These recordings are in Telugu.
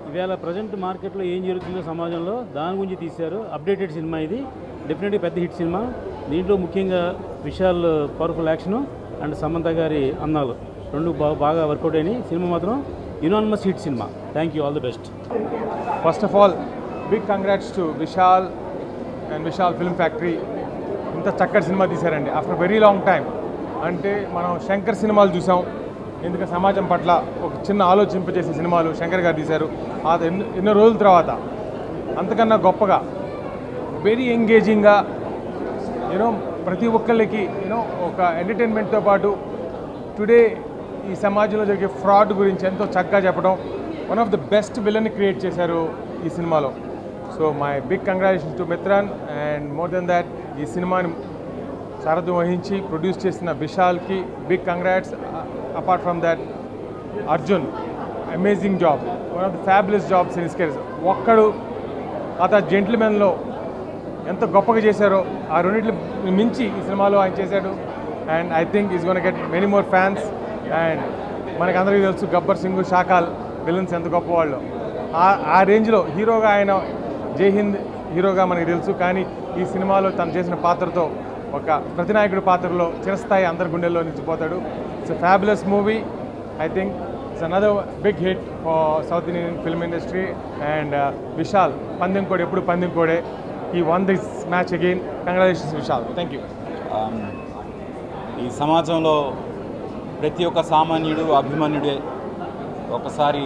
ఇవాళ ప్రజెంట్ మార్కెట్లో ఏం జరుగుతుందో సమాజంలో దాని గురించి తీశారు అప్డేటెడ్ సినిమా ఇది డెఫినెట్గా పెద్ద హిట్ సినిమా దీంట్లో ముఖ్యంగా Vishal powerful action and Samantha గారి అందాలు రెండు బాగా బాగా వర్కౌట్ అయినాయి సినిమా మాత్రం యునానిమస్ హిట్ సినిమా thank you all the best first of all big congrats to Vishal and Vishal film factory ఇంత చక్కటి సినిమా తీశారండి ఆఫ్టర్ వెరీ లాంగ్ టైం అంటే మనం శంకర్ సినిమాలు చూసాం ఎందుకంటే సమాజం పట్ల ఒక చిన్న ఆలోచింపజేసే సినిమాలు శంకర్ గారు తీశారు ఆ ఎన్నో ఎన్నో రోజుల తర్వాత అంతకన్నా గొప్పగా వెరీ ఎంగేజింగ్గా యూనో ప్రతి ఒక్కళ్ళకి యూనో ఒక ఎంటర్టైన్మెంట్తో పాటు టుడే ఈ సమాజంలో జరిగే ఫ్రాడ్ గురించి ఎంతో చక్కగా చెప్పడం వన్ ఆఫ్ ద బెస్ట్ విలన్ని క్రియేట్ చేశారు ఈ సినిమాలో so my big congratulation to Mithran and more then that ఈ సినిమాని సారథ్యం వహించి ప్రొడ్యూస్ చేసిన విశాల్కి big congrats apart from that Arjun amazing job one of the fabulous jobs in career ఒక్కడు అతను జెంట్మెన్లో ఎంత గొప్పగా చేశారో ఆ రెండింటిని మించి ఈ సినిమాలో ఆయన చేశాడు and I think is gonna get many more fans and మనకి అందరికీ తెలుసు గబ్బర్ సింగ్ షాకాల్ విలన్స్ ఎంత గొప్పవాళ్ళు ఆ ఆ రేంజ్లో హీరోగా ఆయన జై హింద్ హీరోగా మనకి తెలుసు కానీ ఈ సినిమాలో తను చేసిన పాత్రతో ఒక ప్రతినాయకుడి పాత్రలో చిరస్థాయి అందరి గుండెల్లో నిలిచిపోతాడు it's fabulous movie I think it's another big hit for south Indian film industry and Vishal పందెం కోడ్ ఎప్పుడు పందెం కోడే ఈ one this match again congratulations Vishal thank you um, ఈ సమాజంలో ప్రతి ఒక్క సామాన్యుడు అభిమన్యుడే ఒకసారి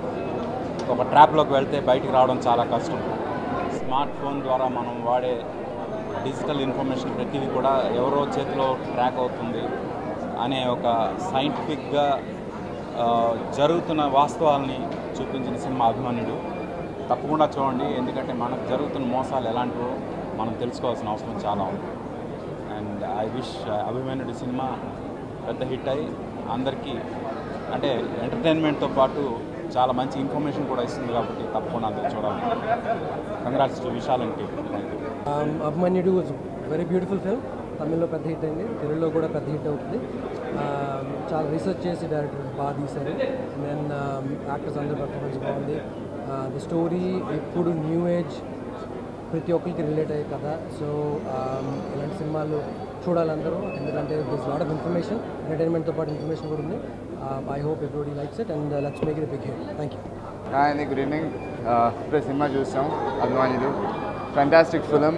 ఒక ట్రాప్లోకి వెళ్తే బయటికి రావడం చాలా కష్టం స్మార్ట్ ఫోన్ ద్వారా మనం వాడే డిజిటల్ ఇన్ఫర్మేషన్ ప్రతిదీ కూడా ఎవరో చేతిలో ట్రాక్ అవుతుంది అనే ఒక సైంటిఫిక్గా ఆ, జరుగుతున్న వాస్తవాల్ని చూపించిన సినిమా అభిమన్యుడు తప్పకుండా చూడండి ఎందుకంటే మనకు జరుగుతున్న మోసాలు ఎలాంటివో మనం తెలుసుకోవాల్సిన అవసరం చాలా ఉంది అండ్ ఐ విష్ అభిమన్యుడి సినిమా పెద్ద హిట్ అయ్యి అందరికీ అంటే ఎంటర్టైన్మెంట్తో పాటు చాలా మంచి ఇన్ఫర్మేషన్ కూడా ఇస్తుంది కాబట్టి తప్పకుండా అందరూ చూడాలి congrats to Vishal and team thank you Um, Abhimanyudu was very beautiful film తమిళ్లో పెద్ద హిట్ అయింది తెలుగులో కూడా పెద్ద హిట్ అవుతుంది Um, చాలా రీసెర్చ్ చేసి డైరెక్టర్ బాగా తీశారు దెన్ యాక్టర్స్ అందరి పర్ఫార్మెన్స్ బాగుంది ద స్టోరీ ఇప్పుడు న్యూ ఏజ్ ప్రతి ఒక్కరికి రిలేట్ అయ్యే కథ సో ఇలాంటి సినిమాలు చూడాలి అందరూ ఎందుకంటే దిస్ లాట్ ఆఫ్ ఇన్ఫర్మేషన్ ఎంటర్టైన్మెంట్తో పాటు ఇన్ఫర్మేషన్ కూడా ఉంది I hope everybody likes it and let's make it big hit thank you hi అండి గుడ్ ఈవినింగ్ ఇప్పుడే సినిమా చూసాం అభిమానులు fantastic film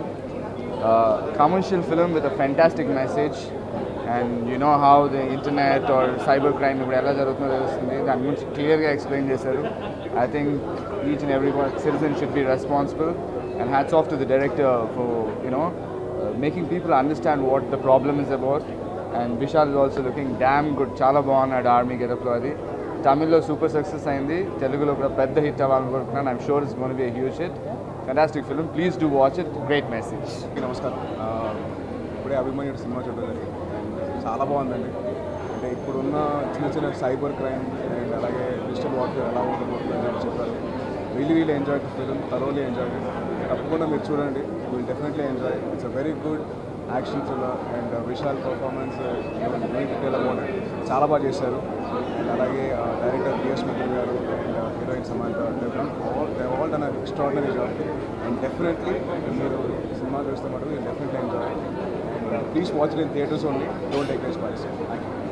commercial film with a fantastic message and you know how the internet or cyber crime ఇప్పుడు ఎలా జరుగుతుందో తెలుస్తుంది దాని గురించి క్లియర్గా ఎక్స్ప్లెయిన్ చేశారు I think each and every citizen should be responsible and hats off to the director for you know making people understand what the problem is about and Vishal is also looking damn good చాలా బాగున్నాడు ఆర్మీ గెటప్లో అది తమిళ్లో సూపర్ సక్సెస్ అయింది తెలుగులో కూడా పెద్ద హిట్ అవ్వాలనుకుంటున్నాను I'm sure is gonna be huge hit fantastic film please do watch it great message అందరికీ నమస్కారం ఆ, ఇప్పుడే అభిమన్యుడు సినిమా చూడడం జరిగింది And చాలా బాగుందండి అంటే ఇప్పుడున్న చిన్న చిన్న సైబర్ క్రైమ్ అండ్ అలాగే డిజిటల్ వార్ఫేర్ ఎలా ఉండబోతుంది అని చెప్పి చెప్పారు really really enjoy film thoroughly enjoy తప్పకుండా మీరు చూడండి will definitely enjoy it's a very good action thriller and Vishal performance very detail amount చాలా బాగా చేశారు అండ్ అలాగే డైరెక్టర్ బిఎస్ మిత్ర గారు and heroine Samantha all they all done extraordinary job and definitely మీరు సినిమా చూస్తే మటుకు you definitely enjoy and please watch in theatres only don't take spice thank you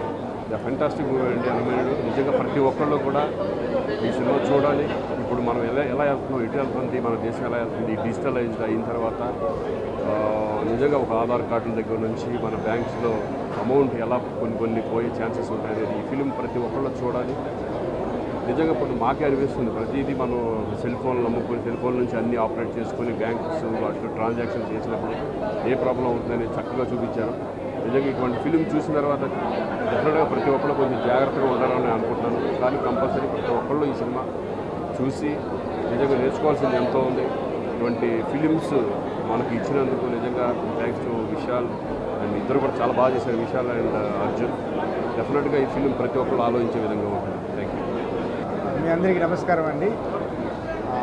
the fantastic movie అండి అభిమానుడు నిజంగా ప్రతి ఒక్కళ్ళు కూడా ఈ సినిమా చూడాలి ఇప్పుడు మనం ఎలా ఎలా వెళ్తున్నాం ఎటు వెళ్తుంది మన దేశం ఎలా వెళ్తుంది డిజిటలైజ్డ్ అయిన తర్వాత ఆ, నిజంగా ఒక ఆధార్ కార్డుల దగ్గర నుంచి మన బ్యాంక్స్లో అమౌంట్ ఎలా కొన్ని కొన్ని పోయే ఛాన్సెస్ ఉంటాయనేది ఈ ఫిలిం ప్రతి ఒక్కళ్ళు చూడాలి నిజంగా ఇప్పుడు మాకే అనిపిస్తుంది ప్రతిదీ మనం సెల్ ఫోన్లు నమ్ముకొని సెల్ ఫోన్ నుంచి అన్ని ఆపరేట్ చేసుకొని బ్యాంక్స్ వాటిలో ట్రాన్సాక్షన్ చేసినప్పుడు ఏ ప్రాబ్లం అవుతుందని చక్కగా చూపించారు నిజంగా ఇటువంటి ఫిలిం చూసిన తర్వాత డెఫినెట్గా ప్రతి ఒక్కళ్ళు కొంచెం జాగ్రత్తగా ఉండాలని అనుకుంటున్నాను కానీ కంపల్సరీ ప్రతి ఒక్కళ్ళు ఈ సినిమా చూసి నిజంగా నేర్చుకోవాల్సింది ఎంతో ఉంది ఇటువంటి ఫిలిమ్స్ మనకి ఇచ్చినందుకు నిజంగా థ్యాంక్స్ టు విశాల్ అండ్ ఇద్దరు కూడా చాలా బాగా చేశారు విశాల్ అండ్ అర్జున్ డెఫినెట్గా ఈ ఫిలిం ప్రతి ఒక్కళ్ళు ఆలోచించే విధంగా ఉంటుంది థ్యాంక్ యూ మీ అందరికీ నమస్కారం అండి ఆ,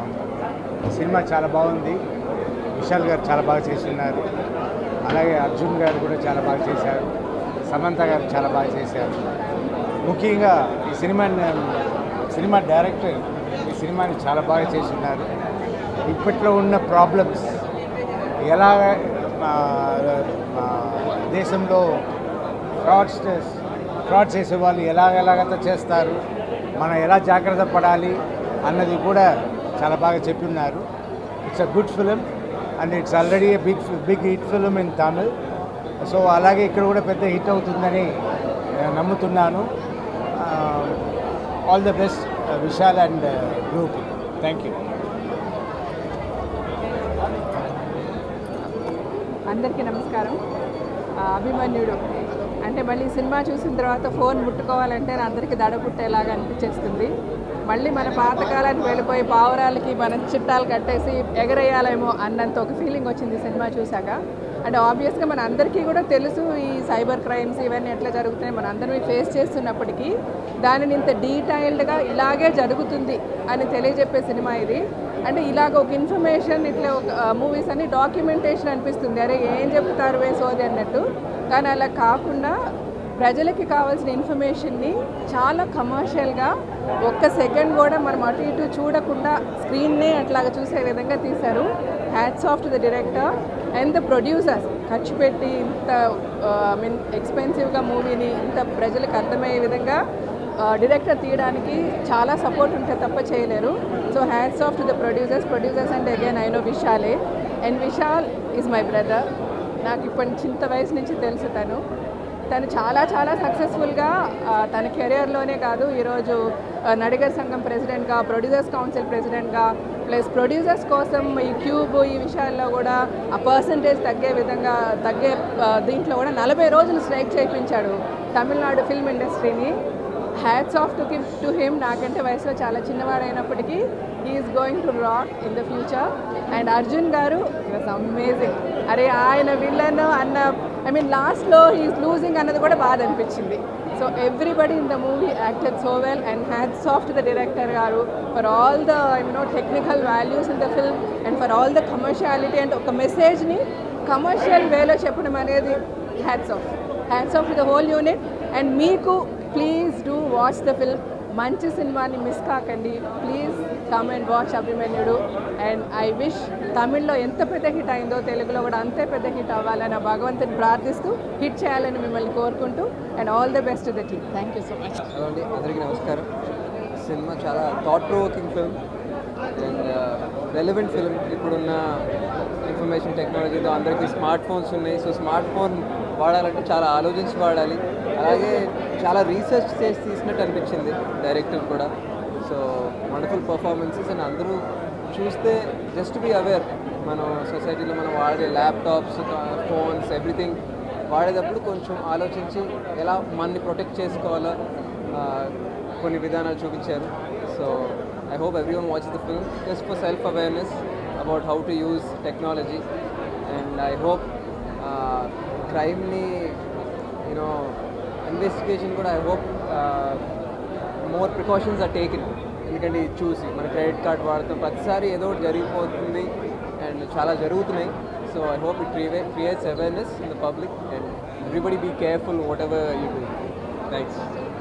సినిమా చాలా బాగుంది విశాల్ గారు చాలా బాగా చేస్తున్నారు అలాగే అర్జున్ గారు కూడా చాలా బాగా చేశారు సమంత గారు చాలా బాగా చేశారు ముఖ్యంగా ఈ సినిమా సినిమా డైరెక్టర్ సినిమాని చాలా బాగా చేస్తున్నారు ఇప్పట్లో ఉన్న ప్రాబ్లమ్స్ ఎలా ఆ, ఆ, దేశంలో ఫ్రాడ్స్టర్స్ ఫ్రాడ్ చేసే వాళ్ళు ఎలా ఎలాగైతే చేస్తారు మనం ఎలా జాగ్రత్త పడాలి అన్నది కూడా చాలా బాగా చెప్పిన్నారు it's a good film and it's already big big hit film in Tamil so అలాగే ఇక్కడ కూడా పెద్ద హిట్ అవుతుందని నేను నమ్ముతున్నాను all the best Vishal and group thank you అందరికీ నమస్కారం ఆ, అభిమన్యుడు అంటే మళ్ళీ సినిమా చూసిన తర్వాత ఫోన్ ముట్టుకోవాలంటే నా అందరికీ దడ పుట్టేలాగా అనిపించేస్తుంది మళ్ళీ మన పాతకాలానికి వెళ్ళిపోయి పావురాలకి మనం చిట్టాలు కట్టేసి ఎగరేయాలేమో అన్నంత ఒక ఫీలింగ్ వచ్చింది సినిమా చూశాక అంటే ఆబ్వియస్గా మన అందరికీ కూడా తెలుసు ఈ సైబర్ క్రైమ్స్ ఇవన్నీ ఎట్లా జరుగుతున్నాయి మన అందరం ఫేస్ చేస్తున్నప్పటికీ దానిని ఇంత డీటెయిల్డ్గా ఇలాగే జరుగుతుంది అని తెలియజెప్పే సినిమా ఇది అంటే ఇలాగ ఒక ఇన్ఫర్మేషన్ ఇట్లా ఒక మూవీస్ అన్ని డాక్యుమెంటేషన్ అనిపిస్తుంది అరే ఏం చెప్తారు వే సోది అన్నట్టు కానీ అలా కాకుండా ప్రజలకి కావాల్సిన ఇన్ఫర్మేషన్ని చాలా కమర్షియల్గా ఒక్క సెకండ్ కూడా మనం అటు ఇటు చూడకుండా స్క్రీన్నే అట్లాగా చూసే విధంగా తీశారు hats off to the director and the producers ఖర్చు పెట్టి ఇంత ఐ మీన్ ఎక్స్పెన్సివ్గా మూవీని ఇంత ప్రజలకు అర్థమయ్యే విధంగా డైరెక్టర్ తీయడానికి చాలా సపోర్ట్ ఉంటే తప్ప చేయలేరు so hats off to the producers producers and again I know విశాలే and Vishal is my brother నాకు ఇప్పటి చింత వయసు నుంచి తెలుసు తను తను చాలా చాలా సక్సెస్ఫుల్గా తన కెరియర్లోనే కాదు ఈరోజు ఆ, నడిగర్ సంఘం ప్రెసిడెంట్గా ప్రొడ్యూసర్స్ కౌన్సిల్ ప్రెసిడెంట్గా ప్లస్ ప్రొడ్యూసర్స్ కోసం ఈ క్యూబ్ ఈ విషయాల్లో కూడా ఆ పర్సంటేజ్ తగ్గే విధంగా తగ్గే ఆ, దీంట్లో కూడా నలభై రోజులు స్ట్రైక్ చేయించాడు తమిళనాడు ఫిల్మ్ ఇండస్ట్రీని hats off to give to him నాకంటే వయసులో చాలా చిన్నవాడైనప్పటికీ he's going to rock in the future and Arjun గారు వాజ్ అమేజింగ్ అరే ఆయన విలన్ అన్న ఐ మీన్ లాస్ట్లో హీఈస్ లూజింగ్ అన్నది కూడా బాధ అనిపించింది so everybody in the movie acted so well and hats off to the director గారు for all the no technical values in the film and for all the commerciality and ఒక మెసేజ్ని కమర్షియల్ వేలో చెప్పడం అనేది hats off hats off to the whole unit and మీకు please do watch the film మంచి సినిమాని మిస్ కాకండి please come and watch Abhimanyudu and I wish తమిళ్లో ఎంత పెద్ద హిట్ అయిందో తెలుగులో కూడా అంతే పెద్ద హిట్ అవ్వాలని ఆ భగవంతుని ప్రార్థిస్తూ హిట్ చేయాలని మిమ్మల్ని కోరుకుంటూ and all the best the team thank you so much hello అండి అందరికీ నమస్కారం సినిమా చాలా thought provoking film and relevant film ఇప్పుడున్న ఇన్ఫర్మేషన్ టెక్నాలజీతో అందరికీ స్మార్ట్ ఫోన్స్ ఉన్నాయి సో స్మార్ట్ ఫోన్ వాడాలంటే చాలా ఆలోచించి వాడాలి అలాగే చాలా రీసెర్చ్ చేసి తీసినట్టు అనిపించింది డైరెక్టర్ కూడా సో వండర్ఫుల్ పర్ఫార్మెన్సెస్ అండ్ అందరూ చూస్తే జస్ట్ బీ అవేర్ మనం సొసైటీలో మనం వాడే ల్యాప్టాప్స్ ఫోన్స్ ఎవ్రీథింగ్ వాడేటప్పుడు కొంచెం ఆలోచించి ఎలా మనని ప్రొటెక్ట్ చేసుకోవాలో ఆ, కొన్ని విధానాలు చూపించారు so I hope every one watch the film just for self awareness about how to use technology and I hope క్రైమ్ని యూనో ఇన్వెస్టిగేషన్ కూడా I hope more precautions are taken ఎందుకంటే ఇది చూసి మన క్రెడిట్ కార్డ్ వాడతాం ప్రతిసారి ఏదో ఒకటి జరిగిపోతుంది అండ్ చాలా జరుగుతున్నాయి so I hope it creates awareness in the public and everybody be careful what ever you do thanks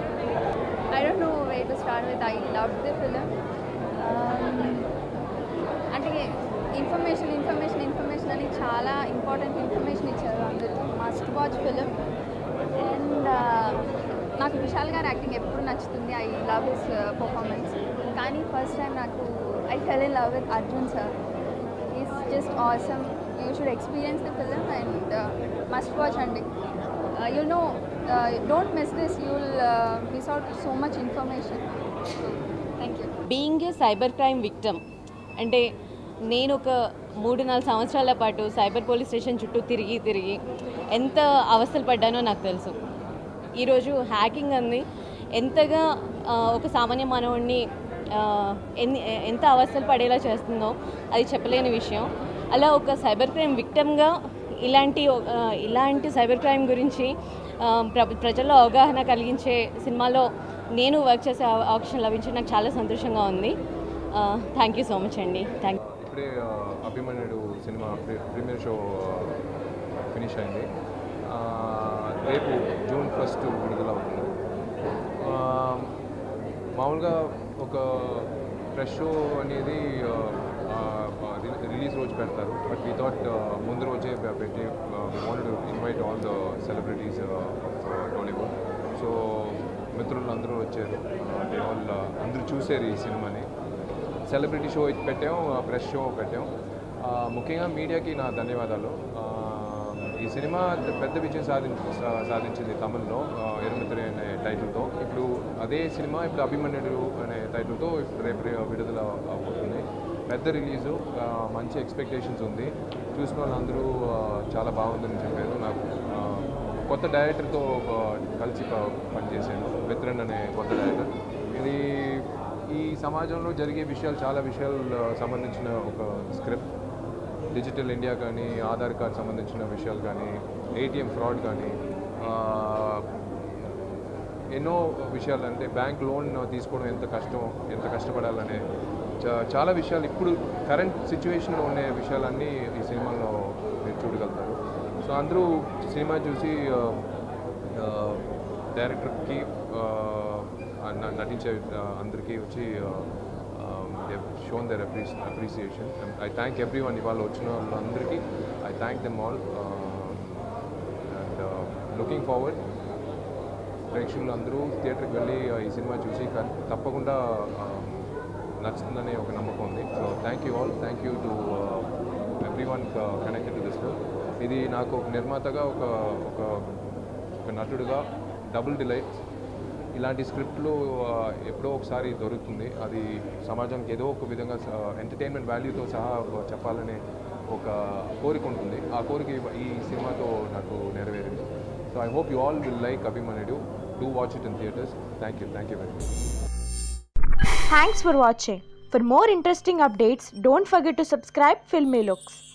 I don't know where to start with. I loved the film. Um, అంటే ఇన్ఫర్మేషన్ ఇన్ఫర్మేషన్ ఇన్ఫర్మేషన్ అని చాలా ఇంపార్టెంట్ ఇన్ఫర్మేషన్ ఇచ్చారు అందరూ మస్ట్ వాచ్ ఫిలిం అండ్ నాకు విశాల్ గారి యాక్టింగ్ ఎప్పుడు నచ్చుతుంది ఐ లవ్ హిస్ పర్ఫార్మెన్స్ కానీ ఫస్ట్ టైం నాకు I fell in love with Arjun sir is just awesome you should experience the film and must watch అండి you know don't miss this you will miss out so much information thank you being a cyber crime victim అంటే నేను ఒక మూడు నాలుగు సంవత్సరాల పాటు సైబర్ పోలీస్ స్టేషన్ చుట్టూ తిరిగి తిరిగి ఎంత అవస్థలు పడ్డానో నాకు తెలుసు ఈరోజు హ్యాకింగ్ అంది ఎంతగా ఆ, ఒక సామాన్య మానవుడిని ఆ, ఎన్ని ఎంత అవస్థలు పడేలా చేస్తుందో అది చెప్పలేని విషయం అలా ఒక సైబర్ క్రైమ్ విక్టమ్గా ఇలాంటి ఆ, ఇలాంటి సైబర్ క్రైమ్ గురించి ఆ, ప్ర- ప్రజల్లో అవగాహన కలిగించే సినిమాలో నేను వర్క్ చేసే అవ- అవకాశం లభించి నాకు చాలా సంతోషంగా ఉంది థ్యాంక్ యూ సో మచ్ అండి థ్యాంక్ ఇప్పుడే ఆ, అభిమన్యుడు సినిమా ప్రీ- ప్రీమియర్ షో ఫినిష్ అయింది ఆ, రేపు జూన్ ఫస్ట్ విడుదల అవుతుంది ఆ, మామూలుగా ఒక ఫ్రెష్ షో అనేది రిలీజ్ రోజు పెడతారు బట్ వీ థాట్ ముందు రోజే పె- పెట్టి wanted invite all the celebrities Tollywood so మిత్రులు అందరూ వచ్చారు దే ఆల్ అందరూ చూసారు ఈ సినిమాని సెలబ్రిటీ షో పెట్టాం ప్రెస్ షో పెట్టాం ఆ, ముఖ్యంగా మీడియాకి నా ధన్యవాదాలు ఆ, ఈ సినిమా పెద్ద విజయం సాధి సా- సాధించింది తమిళ్లో ఆ, ఎరుమిత్రి అనే టైటిల్తో ఇప్పుడు అదే సినిమా ఇప్పుడు అభిమన్యుడు అనే టైటిల్తో ఇప్పుడు రేపు రే- విడుదల అవుతుంది పెద్ద రిలీజు ఆ, మంచి ఎక్స్పెక్టేషన్స్ ఉంది చూసిన వాళ్ళందరూ ఆ, చాలా బాగుందని చెప్పారు నాకు ఆ, కొత్త డైరెక్టర్తో ఆ, కలిసి ప- పనిచేశాను విత్రన్ అనే కొత్త డైరెక్టర్ ఇది ఈ సమాజంలో జరిగే విషయాలు చాలా విషయాలు ఆ, సంబంధించిన ఒక స్క్రిప్ట్ డిజిటల్ ఇండియా కానీ ఆధార్ కార్డ్ సంబంధించిన విషయాలు కానీ ఏటీఎం ఫ్రాడ్ కానీ ఆ, ఎన్నో విషయాలు అంటే బ్యాంక్ లోన్ తీసుకోవడం ఎంత కష్టం ఎంత కష్టపడాలనే చా- చాలా విషయాలు ఇప్పుడు కరెంట్ సిచ్యువేషన్లో ఉండే విషయాలన్నీ ఈ సినిమాలో మీరు చూడగలుగుతారు సో అందరూ సినిమా చూసి ఆ, ఆ, డైరెక్టర్కి ఆ, న- నటించే ఆ, అందరికీ వచ్చి షోన్ దర్ అప్రీ appreciation I thank every one ఇవాళ వచ్చిన వాళ్ళందరికీ I thank them all and looking forward ప్రేక్షకులు అందరూ థియేటర్కి వెళ్ళి ఆ, ఈ సినిమా చూసి క- తప్పకుండా ఆ, నచ్చుతుందనే ఒక నమ్మకం ఉంది so thank you all thank you to every one connected to this ఇది నాకు ఒక నిర్మాతగా ఒక ఒక ఒక నటుడుగా డబుల్ డిలైట్ ఇలాంటి స్క్రిప్ట్లు ఆ, ఎప్పుడో ఒకసారి దొరుకుతుంది అది సమాజానికి ఏదో ఒక విధంగా ఎంటర్టైన్మెంట్ వాల్యూతో సహా చెప్పాలనే ఒక కోరిక ఉంటుంది ఆ కోరిక ఈ- ఈ సినిమాతో నాకు నెరవేరింది so I hope you all will like Abhimanyudu do watch it in theatres thank you thank you very much Thanks for watching. For more interesting updates, don't forget to subscribe Filmy Looks.